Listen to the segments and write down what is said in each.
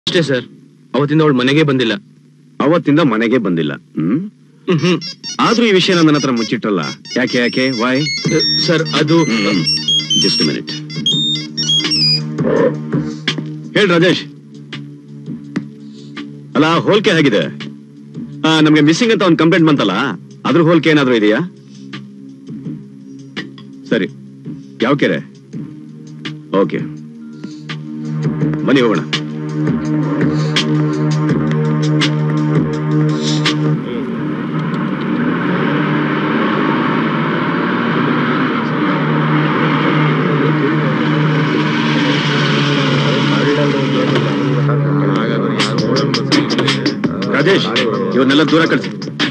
ಅಷ್ಟೇ ಸರ್ ಅವತ್ತಿಂದ ಅವಳು ಮನೆಗೆ ಬಂದಿಲ್ಲ ಅವತ್ತಿಂದ ಮನೆಗೆ ಬಂದಿಲ್ಲ ಹ್ಮ್ ಹ್ಮ್ ಆದ್ರೂ ಈ ವಿಷಯ ನನ್ನ ಹತ್ರ ಮುಚ್ಚಿಟ್ಟಲ್ಲ ಯಾಕೆ ಯಾಕೆ ವಾಯ್ ಸರ್ ಅದು ಜಸ್ಟ್ ಮಿನಿಟ್ ಹೇಳಿ ರಾಜೇಶ್ ಅಲ್ಲ ಹೋಲ್ಕೆ ಹೇಗಿದೆ ಆ, ನಮ್ಗೆ ಮಿಸ್ಸಿಂಗ್ ಅಂತ ಒಂದು ಕಂಪ್ಲೇಂಟ್ ಬಂತಲ್ಲ ಅದ್ರ ಹೋಲ್ಕೆ ಏನಾದ್ರೂ ಇದೆಯಾ ಸರಿ ಯಾವ ಕೆರೆ ಓಕೆ ಬನ್ನಿ ಹೋಗೋಣ ರಾಜೇಶ್ ಇವನ್ನೆಲ್ಲ ದೂರ ಕಳಿಸಿ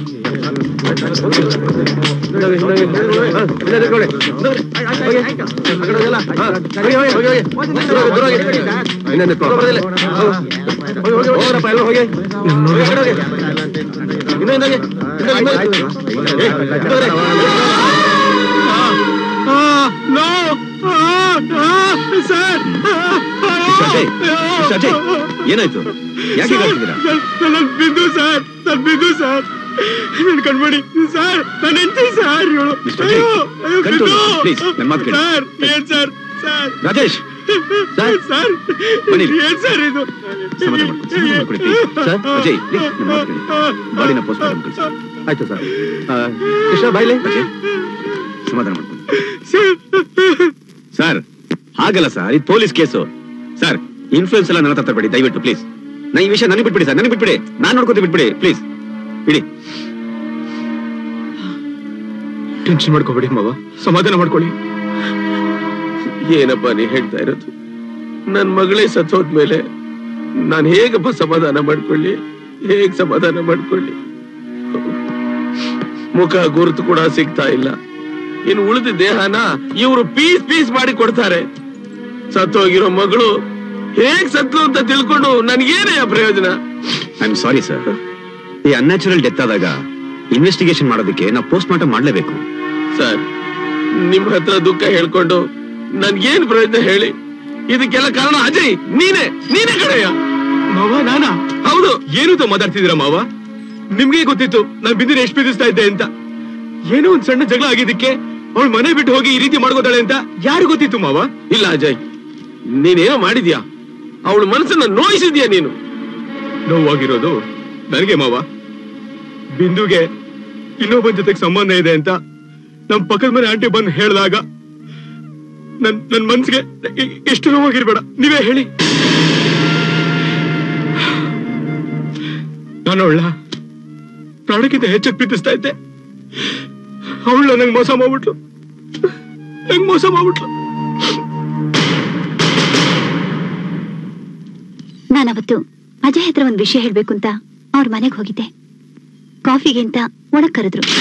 ಅಜಯ್ ಅಜಯ್ ಏನಾಯ್ತು ಯಾಕೆ ಹೇಳ್ತಿದ್ದೀರಾ ನನ್ನ ಬಿದ್ದು ಸರ್ ನನ್ನ ಬಿದ್ದು ಸರ್ ನನ್ ಕಣ್ಬೇಡಿ ಸರ್ ನನ್ನ ಹೆಂಡತಿ ಸರ್ ಇವಳು Mr. Jay, control, please, ನನ್ ಮಾತು ಕೇಳಿ. ಸರ್ ಏನ್ sir sir Rajesh sir sir ಬನ್ನಿ. ಏನ್ ಸರ್ ಇದು ಸಮಾಧಾನ ಮಾಡ್ಕೊಳ್ಳಿ, ಸಮಾಧಾನ ಮಾಡ್ಕೊಳ್ಳಿ, please. ಸರ್ ಅಜಯ್ ಪ್ಲೀಸ್ ನನ್ನ ಮಾತು ಕೇಳಿ ಬಾಡಿನ ಪೋಸ್ಟ್ ಮಾರ್ಟಮ್ ಕಳಿಸಿ ಆಯ್ತು ಸರ್ ಕೃಷ್ಣ ಬಾಯ್ಲೆ ಅಜಯ್ ಸಮಾಧಾನ ಮಾಡ್ಕೊಳ್ಳಿ ಸರ್ ಹಾಗಲ್ಲ ಸರ್ ಇದು ಪೊಲೀಸ್ ಕೇಸು ಸರ್ ಇನ್ಫ್ಲೂಯೆನ್ಸ್ ಎಲ್ಲ ನನ್ನ ಹತ್ರ ತರಬೇಡಿ ದಯವಿಟ್ಟು ಪ್ಲೀಸ್ ನಾ ಈ ವಿಷಯ ನನಗೆ ಬಿಟ್ಬಿಡಿ ಸರ್ ನನಗೆ ಬಿಟ್ಬಿಡಿ ನಾನು ನೋಡ್ಕೊತೀನಿ ಬಿಟ್ಬಿಡಿ ಪ್ಲೀಸ್ ಇಡಿ ಟೆನ್ಷನ್ ಮಾಡ್ಕೋಬೇಡಿ ಮಾವ ಸಮಾಧಾನ ಮಾಡ್ಕೊಳ್ಳಿ ಏನಪ್ಪ ನೀ ಹೇಳ್ತಾ ಇರೋದು ನನ್ ಮಗಳೇ ಸತ್ತೋದ್ಮೇಲೆ ನಾನು ಹೇಗಪ್ಪ ಸಮಾಧಾನ ಮಾಡ್ಕೊಳ್ಳಿ ಹೇಗ್ ಸಮಾಧಾನ ಮಾಡ್ಕೊಳ್ಳಿ ಮುಖ ಗುರುತು ಕೂಡ ಸಿಗ್ತಾ ಇಲ್ಲ ಇನ್ನು ಉಳಿದ ದೇಹನ ಇವರು ಪೀಸ್ ಪೀಸ್ ಮಾಡಿ ಕೊಡ್ತಾರೆ ಸತ್ತೋಗಿರೋ ಮಗಳು ಹೇಗ್ ಸತ್ಲು ಅಂತ ತಿಳ್ಕೊಂಡು ನನ್ಗೇನಯ್ಯ ಪ್ರಯೋಜನ ಐ ಆಮ್ ಸಾರಿ ಸರ್ ಈ ಅನ್ಯಾಚುರಲ್ ಡೆತ್ ಆದಾಗ ಇನ್ವೆಸ್ಟಿಗೇಷನ್ ಮಾಡೋದಕ್ಕೆ ನಾವು ಪೋಸ್ಟ್ ಮಾರ್ಟಮ್ ಮಾಡಲೇಬೇಕು ಸರ್ ನಿಮ್ ಹತ್ರ ದುಃಖ ಹೇಳ್ಕೊಂಡು ನನ್ಗೇನ್ ಪ್ರಯೋಜನ ಹೇಳಿ ಇದಕ್ಕೆಲ್ಲ ಕಾರಣ ಅಜಯ್ ನೀನೇ ನೀನೇ ಕಡೆಯ ಮಾವ ನಾನಾ ಹೌದು ಏನು ಮಾತಾಡ್ತಿದ್ದೀರಾ ಮಾವ ನಿಮ್ಗೆ ಗೊತ್ತಿತ್ತು ನಾನ್ ಬಿಂದಿನ ಎಷ್ಟು ಬಿದಿಸ್ತಾ ಇದ್ದೆ ಅಂತ ಏನೋ ಒಂದ್ ಸಣ್ಣ ಜಗಳ ಆಗಿದ್ದಕ್ಕೆ ಅವಳು ಮನೆ ಬಿಟ್ಟು ಹೋಗಿ ಈ ರೀತಿ ಮಾಡ್ಕೋತಾಳೆ ಅಂತ ಯಾರು ಗೊತ್ತಿತ್ತು ಮಾವ ಇಲ್ಲ ಅಜಯ್ ನೀನೇನೋ ಮಾಡಿದ್ಯಾ ಅವಳ ಮನಸ್ಸನ್ನ ನೋಯಿಸಿದ್ಯಾ ನೀನು ನೋವಾಗಿರೋದು ನನಗೆ ಮಾವ ಬಿಂದುಗೆ ಇನ್ನೊಬ್ಬನ ಜೊತೆಗೆ ಸಂಬಂಧ ಇದೆ ಅಂತ ನಮ್ ಪಕ್ಕದ ಮನೆ ಆಂಟಿ ಬಂದು ಹೇಳಿದಾಗ ನನ್ ನನ್ ಮನ್ಸಿಗೆ ಎ- ಎಷ್ಟು ನೋವಾಗಿರ್ಬೇಡ ನೀವೇ ಹೇಳಿ ನಾನು ಅವಳ ಪ್ರಾಣಕ್ಕಿಂತ ಹೆಚ್ಚಾಗಿ ಪ್ರೀತಿಸ್ತಾ ಇದ್ದೆ ಅವಳ ನಂಗೆ ಮೋಸ ಮಾಡ್ಬಿಟ್ಲು ನಂಗೆ ಮೋಸ ಮಾಡ್ಬಿಟ್ಲು ನಾನವತ್ತು ಅಜಯ್ ಹತ್ರ ಒಂದ್ ವಿಷಯ ಹೇಳ್ಬೇಕು ಅಂತ ಅವ್ರ ಮನೆಗ್ ಹೋಗಿದ್ದೆ ಕಾಫಿಗೆ ಅಂತ ಒಳಗ್ ಕರೆದ್ರು